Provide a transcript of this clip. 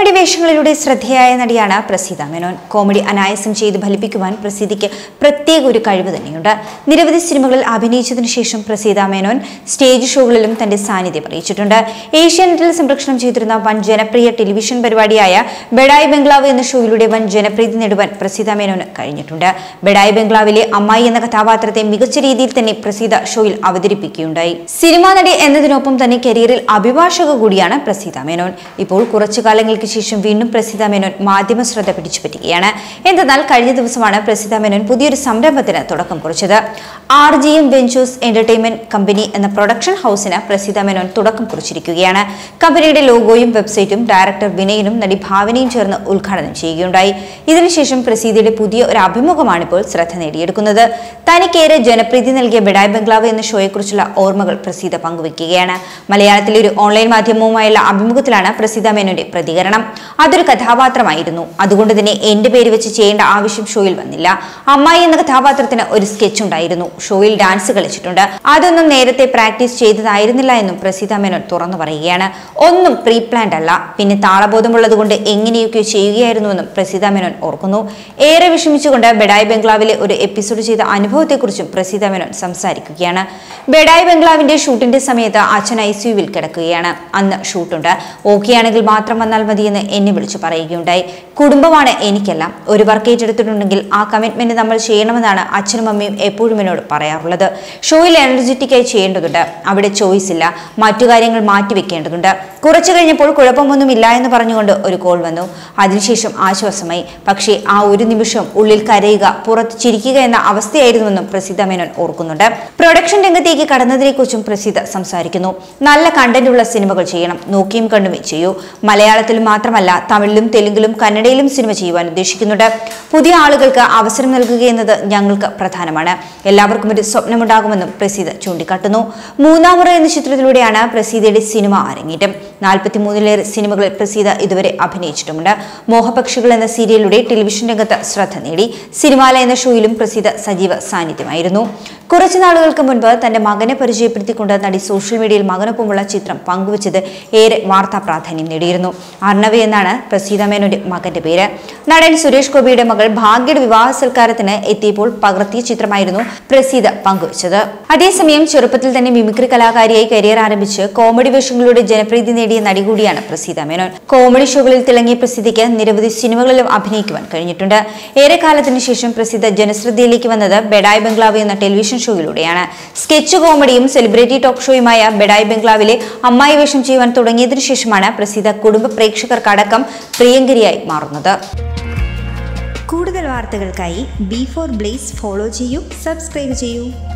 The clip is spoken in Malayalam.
കോമഡി വേഷങ്ങളിലൂടെ ശ്രദ്ധേയായ നടിയാണ് പ്രസീത മേനോൻ കോമഡി അനായാസം ചെയ്ത് ഫലിപ്പിക്കുവാൻ പ്രസീതയ്ക്ക് പ്രത്യേക ഒരു കഴിവ് തന്നെയുണ്ട് നിരവധി സിനിമകളിൽ അഭിനയിച്ചതിനു ശേഷം പ്രസീത മേനോൻ സ്റ്റേജ് ഷോകളിലും തന്റെ സാന്നിധ്യം അറിയിച്ചിട്ടുണ്ട് ഏഷ്യാനെറ്റിൽ സംപ്രേഷണം ചെയ്തിരുന്ന വൻ ജനപ്രിയ ടെലിവിഷൻ പരിപാടിയായ ബെഡായി ബംഗ്ലാവ് എന്ന ഷോയിലൂടെ വൻ ജനപ്രീതി നേടുവാൻ പ്രസീത മേനോന് കഴിഞ്ഞിട്ടുണ്ട് ബെഡായി ബംഗ്ലാവിലെ അമ്മായി എന്ന കഥാപാത്രത്തെ മികച്ച രീതിയിൽ തന്നെ പ്രസീത ഷോയിൽ അവതരിപ്പിക്കുകയുണ്ടായി സിനിമാ നടി എന്നതിനൊപ്പം തന്നെ കരിയറിൽ അഭിഭാഷക കൂടിയാണ് പ്രസീത മേനോൻ ഇപ്പോൾ കുറച്ചു കാലങ്ങൾക്ക് ശേഷം വീണ്ടും പ്രസീത മേനോൻ മാധ്യമ ശ്രദ്ധ പിടിച്ചുപറ്റുകയാണ് എന്തെന്നാൽ കഴിഞ്ഞ ദിവസമാണ് പ്രസീത മേനോൻ പുതിയൊരു സംരംഭത്തിന് തുടക്കം കുറിച്ചത് R G M Ventures Entertainment company എന്ന പ്രൊഡക്ഷൻ ഹൗസിന് പ്രസീത മേനോൻ തുടക്കം കുറിച്ചിരിക്കുകയാണ് കമ്പനിയുടെ ലോഗോയും വെബ്സൈറ്റും ഡയറക്ടർ വിനയനും നടി ഭാവനയും ചേർന്ന് ഉദ്ഘാടനം ചെയ്യുകയുണ്ടായി ഇതിനുശേഷം പ്രസീതയുടെ പുതിയ ഒരു അഭിമുഖമാണ് ഇപ്പോൾ ശ്രദ്ധ നേടിയെടുക്കുന്നത് തനിക്കേറെ ജനപ്രീതി നൽകിയ ബെഡായ് ബംഗ്ലാവ് എന്ന ഷോയെക്കുറിച്ചുള്ള ഓർമ്മകൾ പ്രസീത പങ്കുവയ്ക്കുകയാണ് മലയാളത്തിലെ ഒരു ഓൺലൈൻ മാധ്യമവുമായുള്ള അഭിമുഖത്തിലാണ് പ്രസീത മേനോന്റെ പ്രതികരണം അതൊരു കഥാപാത്രമായിരുന്നു അതുകൊണ്ട് തന്നെ എന്റെ പേര് വെച്ച് ചെയ്യേണ്ട ആവശ്യം ഷോയിൽ വന്നില്ല അമ്മായി എന്ന കഥാപാത്രത്തിന് ഒരു സ്കെച്ച് ഉണ്ടായിരുന്നു ഷോയിൽ ഡാൻസ് കളിച്ചിട്ടുണ്ട് അതൊന്നും നേരത്തെ പ്രാക്ടീസ് ചെയ്തതായിരുന്നില്ല എന്നും പ്രസീത മേനോൻ തുറന്നു പറയുകയാണ് ഒന്നും പ്രീ പ്ലാൻഡ് അല്ല പിന്നെ താളബോധമുള്ളത് കൊണ്ട് എങ്ങനെയൊക്കെ ചെയ്യുകയായിരുന്നുവെന്നും പ്രസീത മേനോൻ ഓർക്കുന്നു ഏറെ വിഷമിച്ചുകൊണ്ട് ബെഡായ് ബംഗ്ലാവിലെ ഒരു എപ്പിസോഡ് ചെയ്ത അനുഭവത്തെക്കുറിച്ചും പ്രസീത മേനോൻ സംസാരിക്കുകയാണ് ബെഡായ് ബംഗ്ലാവിന്റെ ഷൂട്ടിന്റെ സമയത്ത് അച്ഛൻ ഐ സിയുവിൽ കിടക്കുകയാണ് അന്ന് ഷൂട്ടുണ്ട് ഓക്കെ ആണെങ്കിൽ മാത്രം വന്നാൽ മതിയെന്ന് എന്നെ വിളിച്ചു പറയുകയുണ്ടായി കുടുംബമാണ് എനിക്കെല്ലാം ഒരു വർക്ക് ഏറ്റെടുത്തിട്ടുണ്ടെങ്കിൽ ആ കമ്മിറ്റ്മെന്റ് നമ്മൾ ചെയ്യണമെന്നാണ് അച്ഛനും അമ്മയും എപ്പോഴും എന്നോട് പറയാറുള്ളത് ഷോയിൽ എനർജറ്റിക്കായി ചെയ്യേണ്ടതുണ്ട് അവിടെ ചോയ്സ് ഇല്ല മറ്റു കാര്യങ്ങൾ മാറ്റിവെക്കേണ്ടതുണ്ട് കുറച്ചു കഴിഞ്ഞപ്പോൾ കുഴപ്പമൊന്നുമില്ല എന്ന് പറഞ്ഞുകൊണ്ട് ഒരു കോൾ വന്നു അതിനുശേഷം ആശ്വാസമായി പക്ഷേ ആ ഒരു നിമിഷം ഉള്ളിൽ കരയുക പുറത്ത് ചിരിക്കുക എന്ന അവസ്ഥയായിരുന്നുവെന്നും പ്രസിദ്ധ മേനോൻ ഓർക്കുന്നുണ്ട് പ്രൊഡക്ഷൻ രംഗത്തേക്ക് കടന്നതിനെക്കുറിച്ചും പ്രസിദ്ധ സംസാരിക്കുന്നു നല്ല കണ്ടന്റ് ഉള്ള സിനിമകൾ ചെയ്യണം നോക്കിയും കണ്ടുമേ ചെയ്യൂ മലയാളത്തിൽ മാത്രമല്ല തമിഴിലും തെലുങ്കിലും കന്നഡയിലും സിനിമ ചെയ്യുവാൻ ഉദ്ദേശിക്കുന്നുണ്ട് പുതിയ ആളുകൾക്ക് അവസരം നൽകുക എന്നത് ഞങ്ങൾക്ക് പ്രധാനമാണ് എല്ലാവർക്കും ഒരു സ്വപ്നമുണ്ടാകുമെന്നും പ്രസീത ചൂണ്ടിക്കാട്ടുന്നു മൂന്നാം മുറ എന്ന ചിത്രത്തിലൂടെയാണ് പ്രസീതയുടെ സിനിമ അരങ്ങേറ്റം നാൽപ്പത്തി മൂന്നിലേറെ സിനിമകളിൽ പ്രസീത ഇതുവരെ അഭിനയിച്ചിട്ടുമുണ്ട് മോഹപക്ഷികൾ എന്ന സീരിയലിലൂടെ ടെലിവിഷൻ രംഗത്ത് ശ്രദ്ധ നേടി സിനിമാല എന്ന ഷോയിലും പ്രസീത സജീവ സാന്നിധ്യമായിരുന്നു കുറച്ചു നാളുകൾക്ക് മുൻപ് തന്റെ മകനെ പരിചയപ്പെടുത്തിക്കൊണ്ട് നടി സോഷ്യൽ മീഡിയയിൽ മകനൊപ്പമുള്ള ചിത്രം പങ്കുവച്ചത് ഏറെ വാർത്താ പ്രാധാന്യം നേടിയിരുന്നു അർണവി എന്നാണ് പ്രസീത മേനോന്റെ മകന്റെ പേര് നടൻ സുരേഷ് ഗോപിയുടെ മകൾ ഭാഗ്യയുടെ വിവാഹ സൽക്കാരത്തിന് എത്തിയപ്പോൾ പകർത്തിയ ചിത്രമായിരുന്നു പ്രസീത പങ്കുവച്ചത് അതേസമയം ചെറുപ്പത്തിൽ തന്നെ മിമിക്രി കലാകാരിയായി കരിയർ ആരംഭിച്ച് കോമഡി വേഷങ്ങളിലൂടെ ജനപ്രീതി നേടിയ നടി കൂടിയാണ് പ്രസീത മേനോൻ കോമഡി ഷോകളിൽ തിളങ്ങിയ പ്രസിദ്ധിക്ക് നിരവധി സിനിമകളിലും അഭിനയിക്കുവാൻ കഴിഞ്ഞിട്ടുണ്ട് ഏറെ കാലത്തിന് ശേഷം പ്രസിദ്ധ ജനശ്രദ്ധയിലേക്ക് വന്നത് ബെഡായ് ബംഗ്ലാവ് എന്ന ടെലിവിഷൻ ഷോയിലൂടെയാണ് സ്കെച്ച് കോമഡിയും സെലിബ്രിറ്റി ടോക്ക് ഷോയുമായ ബെഡായ് ബംഗ്ലാവിലെ അമ്മായി വേഷം ചെയ്യുവാൻ തുടങ്ങിയതിനു ശേഷമാണ് പ്രസിദ്ധ കുടുംബ പ്രേക്ഷകർക്കടക്കം പ്രിയങ്കരിയായി മാറുന്നത് കൂടുതൽ വാർത്തകൾക്കായി ബി ഫോർ ബ്ലേസ് ഫോളോ ചെയ്യൂ സബ്സ്ക്രൈബ് ചെയ്യൂ